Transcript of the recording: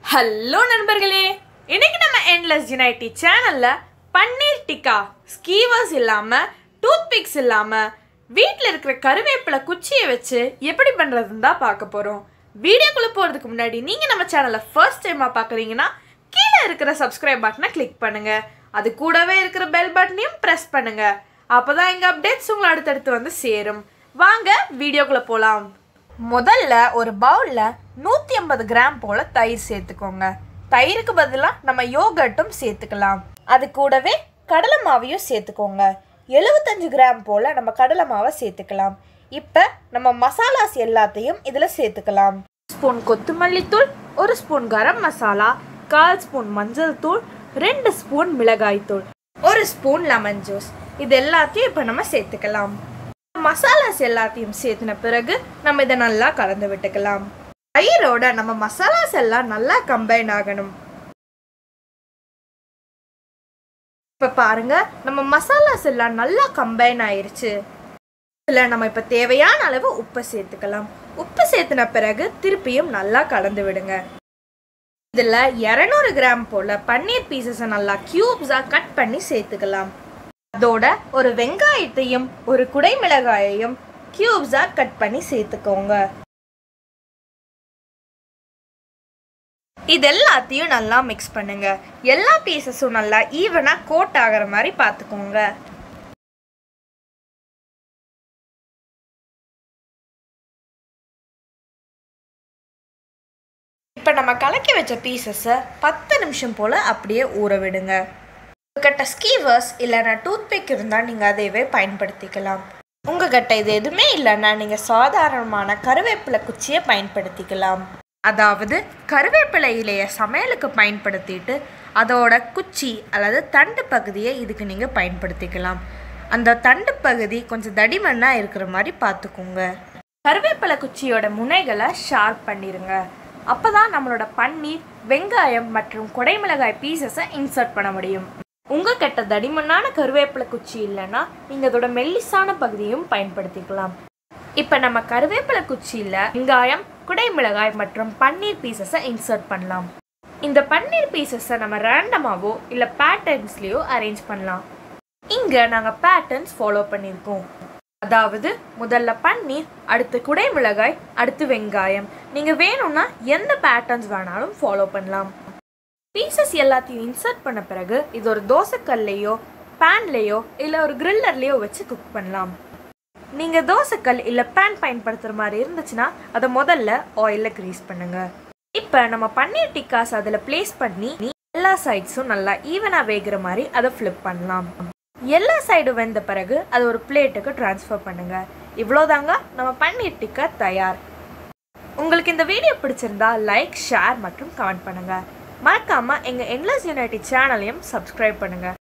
hello நண்பர்களே இன்னைக்கு நம்ம என்லெஸ் யுனைட்டி சேனல்ல பன்னீர் டிக்கா ஸ்கீவர்ஸ் இல்லாம டூத் பிக்ஸ் இல்லாம வீட்டில் இருக்கிற கருவேப்பிலை குச்சியை வச்சு எப்படி பண்றதுன்னு தான் பார்க்க போறோம் வீடியோக்குள்ள போறதுக்கு முன்னாடி நீங்க நம்ம சேனலை ஃபர்ஸ்ட் டைமா பார்க்குறீங்கன்னா கீழே இருக்கிற சப்ஸ்கிரைப் பட்டனை கிளிக் பண்ணுங்க அது கூடவே இருக்கிற பெல் பட்டனையும் ப்ரெஸ் பண்ணுங்க அப்பதான் எங்க அப்டேட்ஸ் உங்களை அடுத்தடுத்து வந்து சேரும் வாங்க வீடியோக்குள்ள போலாம் முதல்ல ஒரு பவுல்ல நூத்தி ஐம்பது கிராம் போல தயிர் சேர்த்துக்கோங்க தயிருக்கு பதிலாக நம்ம யோகர்ட்டும் சேர்த்துக்கலாம் அது கூடவே கடலை மாவையும் சேர்த்துக்கோங்க எழுபத்தஞ்சு கிராம் போல நம்ம கடலை மாவை சேர்த்துக்கலாம் இப்போ நம்ம மசாலாஸ் எல்லாத்தையும் இதில் சேர்த்துக்கலாம் ஸ்பூன் கொத்தமல்லி தூள் ஒரு ஸ்பூன் கரம் மசாலா கால் ஸ்பூன் மஞ்சள் தூள் ரெண்டு ஸ்பூன் மிளகாய் தூள் ஒரு ஸ்பூன் லெமன் ஜூஸ் இது எல்லாத்தையும் இப்போ நம்ம சேர்த்துக்கலாம் மசாலாஸ் எல்லாத்தையும் சேர்த்துன பிறகு நம்ம இதை நல்லா கலந்து விட்டுக்கலாம் தயிரோட நம்ம மசாலாஸ் எல்லாம் நல்லா கம்பைன் ஆகணும் இப்ப பாருங்க நம்ம மசாலாஸ் எல்லாம் நல்லா கம்பைன் ஆயிருச்சு இதுல நம்ம இப்ப தேவையான அளவு உப்பு சேர்த்துக்கலாம் உப்பு சேர்த்துன பிறகு திருப்பியும் நல்லா கலந்து விடுங்க இதுல 200 கிராம் போல பன்னீர் பீசஸை நல்லா கியூப்ஸா கட் பண்ணி சேர்த்துக்கலாம் அதோட ஒரு வெங்காயத்தையும் ஒரு குடைமிளகாயையும் கியூப்ஸா கட் பண்ணி சேர்த்துக்கோங்க இது எல்லாத்தையும் நல்லா மிக்ஸ் பண்ணுங்க எல்லா பீசஸும் நல்லா ஈவனா கோட் ஆகிற மாதிரி பார்த்துக்கோங்க இப்போ நம்ம கலக்கி வச்ச பீசஸை பத்து நிமிஷம் போல் அப்படியே ஊற விடுங்க உங்ககிட்ட ஸ்கீவர்ஸ் இல்லைன்னா டூத்பிக் இருந்தால் நீங்கள் அதையவே பயன்படுத்திக்கலாம் உங்ககிட்ட இது எதுவுமே இல்லைன்னா நீங்கள் சாதாரணமான கருவேப்பிலை குச்சியை பயன்படுத்திக்கலாம் அதாவது கருவேப்பிலை இலையை சமையலுக்கு பயன்படுத்திட்டு அதோட குச்சி அல்லது தண்டு பகுதியை இதுக்கு நீங்கள் பயன்படுத்திக்கலாம் அந்த தண்டு பகுதி கொஞ்சம் தடிமண்ணாக இருக்கிற மாதிரி பார்த்துக்கோங்க கருவேப்பிலை குச்சியோட முனைகளை ஷார்ப் பண்ணிடுங்க அப்போ தான் நம்மளோட பன்னீர் வெங்காயம் மற்றும் குடைமிளகாய் பீசஸை இன்சர்ட் பண்ண முடியும் உங்ககிட்ட தடிமண்ணான கருவேப்பிலை குச்சி இல்லைன்னா நீங்கள் அதோட மெல்லிசான பகுதியும் பயன்படுத்திக்கலாம் இப்போ நம்ம கருவேப்பிலை குச்சியில் வெங்காயம் குடைமிளகாய் மற்றும் பன்னீர் பீசஸை இன்சர்ட் பண்ணலாம் இந்த பன்னீர் பீசஸை நம்ம ரேண்டமாவோ இல்லை பேட்டர்ன்ஸ்லேயோ அரேஞ்ச் பண்ணலாம் இங்கே நாங்கள் பேட்டர்ன்ஸ் ஃபாலோ பண்ணியிருக்கோம் அதாவது முதல்ல பன்னீர் அடுத்து குடைமிளகாய் அடுத்து வெங்காயம் நீங்கள் வேணும்னா எந்த பேட்டர்ன்ஸ் வேணாலும் ஃபாலோ பண்ணலாம் பீசஸ் எல்லாத்தையும் இன்சர்ட் பண்ண பிறகு இது ஒரு தோசைக்கல்லையோ பேன்லேயோ இல்லை ஒரு கிரில்லர்லேயோ வச்சு குக் பண்ணலாம் நீங்கள் தோசைக்கல் இல்லை பேன் பயன்படுத்துகிற மாதிரி இருந்துச்சுன்னா அதை முதல்ல ஆயிலில் க்ரீஸ் பண்ணுங்க இப்போ நம்ம பன்னீர் டிக்காஸ் அதில் ப்ளேஸ் பண்ணி எல்லா சைட்ஸும் நல்லா ஈவனாக வேகிற மாதிரி அதை ஃப்ளிப் பண்ணலாம் எல்லா சைடும் வெந்த பிறகு அதை ஒரு பிளேட்டுக்கு ட்ரான்ஸ்ஃபர் பண்ணுங்க இவ்வளோதாங்க நம்ம பன்னீர் டிக்கா தயார் உங்களுக்கு இந்த வீடியோ பிடிச்சிருந்தா லைக் ஷேர் மற்றும் கமெண்ட் பண்ணுங்க மறக்காம எங்க என்லஸ் யுனைடெட் சேனலையும் சப்ஸ்கிரைப் பண்ணுங்க